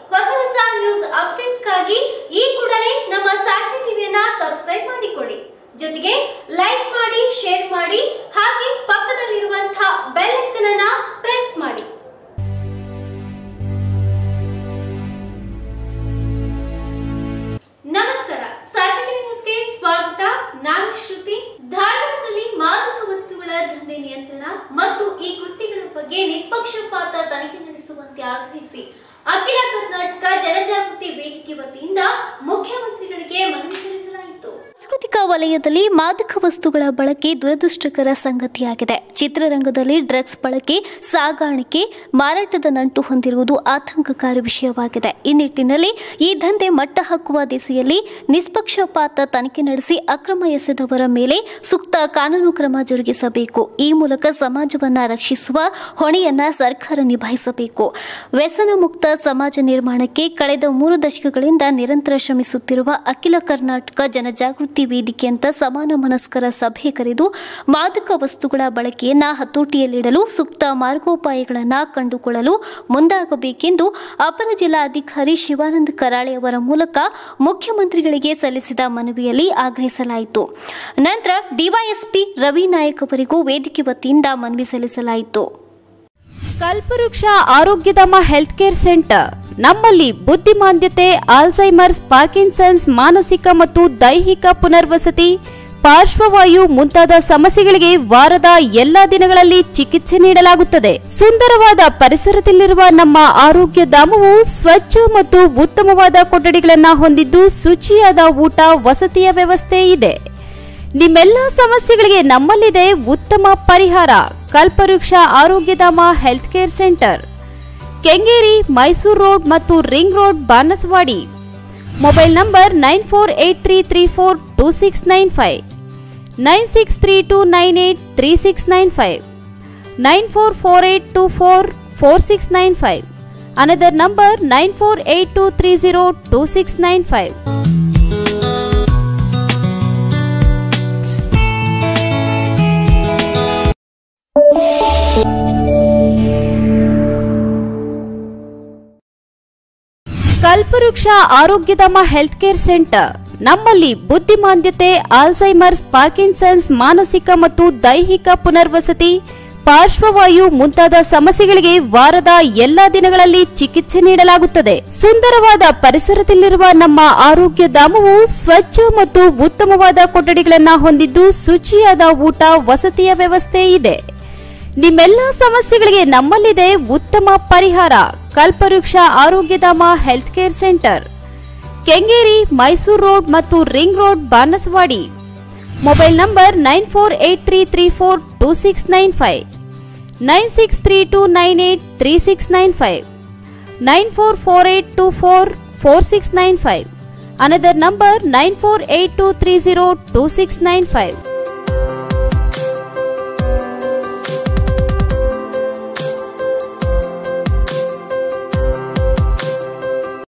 ಹೊಸ ಹೊಸ ನ್ಯೂಸ್ ಅಪ್ಡೇಟ್ಸ್ಗಾಗಿ ಈ ಕೂಡಲೇ ನಮ್ಮ ಸಾಕ್ಷಿ ಟಿವಿಯನ್ನ ಸಬ್ಸ್ಕ್ರೈಬ್ ಮಾಡಿಕೊಳ್ಳಿ ಜೊತೆಗೆ ಲೈಕ್ ಮಾಡಿ ಶೇರ್ ಮಾಡಿ ಹಾಗೆ ಪಕ್ಕದಲ್ಲಿರುವಂತಹ ಬೆಲ್ ಐಕನ್ ಅನ್ನ ಪ್ರೆಸ್ ಮಾಡಿ ನಮಸ್ಕಾರ ಸಾಚಿ ಟಿವಿ ನ್ಯೂಸ್ಗೆ ಸ್ವಾಗತ ನಾನು ಶ್ರುತಿ ಧಾರವಾಡದಲ್ಲಿ ಮಾದಕ ವಸ್ತುಗಳ ದಂಧೆ ನಿಯಂತ್ರಣ ಮತ್ತು ಈ ಕೃತ್ಯಗಳ ಬಗ್ಗೆ ನಿಷ್ಪಕ್ಷಪಾತ ತನಿಖೆ ನಡೆಸುವಂತೆ ಆಗ್ರಹಿಸಿ ಅಖಿಲ ಕರ್ನಾಟಕ ಜನಜಾಗೃತಿ ವೇದಿಕೆ ವತಿಯಿಂದ ಮುಖ್ಯಮಂತ್ರಿಗಳಿಗೆ ಮನವಿ ಸಲ್ಲಿಸಲಾಯಿತು ಸಾಂಸ್ಕೃತಿಕ ವಲಯದಲ್ಲಿ ಮಾದಕ ವಸ್ತುಗಳ ಬಳಕೆ ದುರದೃಷ್ಟಕರ ಸಂಗತಿಯಾಗಿದೆ ಚಿತ್ರರಂಗದಲ್ಲಿ ಡ್ರಗ್ಸ್ ಬಳಕೆ ಸಾಗಾಣಿಕೆ ಮಾರಾಟದ ನಂಟು ಹೊಂದಿರುವುದು ಆತಂಕಕಾರಿ ವಿಷಯವಾಗಿದೆ ಈ ನಿಟ್ಟಿನಲ್ಲಿ ಈ ದಂಧೆ ಮಟ್ಟ ಹಾಕುವ ದಿಸೆಯಲ್ಲಿ ನಿಷ್ಪಕ್ಷಪಾತ ತನಿಖೆ ನಡೆಸಿ ಅಕ್ರಮ ಎಸೆದವರ ಮೇಲೆ ಸೂಕ್ತ ಕಾನೂನು ಕ್ರಮ ಜರುಗಿಸಬೇಕು ಈ ಮೂಲಕ ಸಮಾಜವನ್ನ ರಕ್ಷಿಸುವ ಹೊಣೆಯನ್ನ ಸರ್ಕಾರ ನಿಭಾಯಿಸಬೇಕು ವ್ಯಸನ ಮುಕ್ತ ಸಮಾಜ ನಿರ್ಮಾಣಕ್ಕೆ ಕಳೆದ ಮೂರು ದಶಕಗಳಿಂದ ನಿರಂತರ ಶ್ರಮಿಸುತ್ತಿರುವ ಅಖಿಲ ಕರ್ನಾಟಕ ಜನಜಾಗೃತಿ ವೇದಿಕೆ ಅಂತ ಸಮಾನ ಮನಸ್ಕರ ಸಭೆ ಕರೆದು ಮಾದಕ ವಸ್ತುಗಳ ಬಳಕೆಯನ್ನ ಹತೋಟಿಯಲ್ಲಿಡಲು ಸೂಕ್ತ ಮಾರ್ಗೋಪಾಯಗಳನ್ನು ಕಂಡುಕೊಳ್ಳಲು ಮುಂದಾಗಬೇಕೆಂದು ಅಪರ ಜಿಲ್ಲಾಧಿಕಾರಿ ಶಿವಾನಂದ ಕರಾಳೆ ಅವರ ಮೂಲಕ ಮುಖ್ಯಮಂತ್ರಿಗಳಿಗೆ ಸಲ್ಲಿಸಿದ ಮನವಿಯಲ್ಲಿ ಆಗ್ರಹಿಸಲಾಯಿತು ನಂತರ ಡಿವೈಎಸ್ಪಿ ರವಿ ನಾಯಕ್ ಅವರಿಗೂ ವೇದಿಕೆ ವತಿಯಿಂದ ಮನವಿ ಸಲ್ಲಿಸಲಾಯಿತು ಕಲ್ಪವೃಕ್ಷ ಆರೋಗ್ಯಧಾಮ ಹೆಲ್ತ್ ಕೇರ್ ಸೆಂಟರ್ ನಮ್ಮಲ್ಲಿ ಬುದ್ಧಿಮಾಂದ್ಯತೆ ಆಲ್ಝೈಮರ್ಸ್ ಪಾರ್ಕಿನ್ಸನ್ಸ್ ಮಾನಸಿಕ ಮತ್ತು ದೈಹಿಕ ಪುನರ್ವಸತಿ ಪಾರ್ಶ್ವವಾಯು ಮುಂತಾದ ಸಮಸ್ಯೆಗಳಿಗೆ ವಾರದ ಎಲ್ಲಾ ದಿನಗಳಲ್ಲಿ ಚಿಕಿತ್ಸೆ ನೀಡಲಾಗುತ್ತದೆ ಸುಂದರವಾದ ಪರಿಸರದಲ್ಲಿರುವ ನಮ್ಮ ಆರೋಗ್ಯ ಧಾಮವು ಸ್ವಚ್ಛ ಮತ್ತು ಉತ್ತಮವಾದ ಕೊಠಡಿಗಳನ್ನು ಹೊಂದಿದ್ದು ಶುಚಿಯಾದ ಊಟ ವಸತಿಯ ವ್ಯವಸ್ಥೆ ಇದೆ ನಿಮ್ಮೆಲ್ಲ ಸಮಸ್ಯೆಗಳಿಗೆ ನಮ್ಮಲ್ಲಿದೆ ಉತ್ತಮ ಪರಿಹಾರ Kalpavriksha Arogyadhama health care centre Kengeri Mysuru road ಮತ್ತು ring road Banaswadi mobile number nine four eight three three four two six nine five nine six three two nine eight three six nine five nine four four eight two four four six nine five another number nine four eight two three zero two six nine five Kalpavriksha Arogyadhama health care centre ನಮ್ಮಲ್ಲಿ ಬುದ್ಧಿಮಾಂದ್ಯತೆ Alzheimer's Parkinson's ಮಾನಸಿಕ ಮತ್ತು ದೈಹಿಕ ಪುನರ್ವಸತಿ ಪಾರ್ಶ್ವವಾಯು ಮುಂತಾದ ಸಮಸ್ಯೆಗಳಿಗೆ ವಾರದ ಎಲ್ಲಾ ದಿನಗಳಲ್ಲಿ ಚಿಕಿತ್ಸೆ ನೀಡಲಾಗುತ್ತದೆ ಸುಂದರವಾದ ಪರಿಸರದಲ್ಲಿರುವ ನಮ್ಮ ಆರೋಗ್ಯ ಧಾಮವು ಸ್ವಚ್ಛ ಮತ್ತು ಉತ್ತಮವಾದ ಕೊಠಡಿಗಳನ್ನು ಹೊಂದಿದ್ದು ಶುಚಿಯಾದ ಊಟ ವಸತಿಯ ವ್ಯವಸ್ಥೆ ಇದೆ ನಿಮ್ಮೆಲ್ಲ ಸಮಸ್ಯೆಗಳಿಗೆ ನಮ್ಮಲ್ಲಿದೆ ಉತ್ತಮ ಪರಿಹಾರ Kalpavriksha Arogyadhama health care centre Kengeri Mysuru road ಮತ್ತು ring road Banaswadi mobile number nine four eight three three four two six nine five nine six three two nine eight three six nine five nine four four eight two four four six nine five another number nine four eight two three zero two six nine five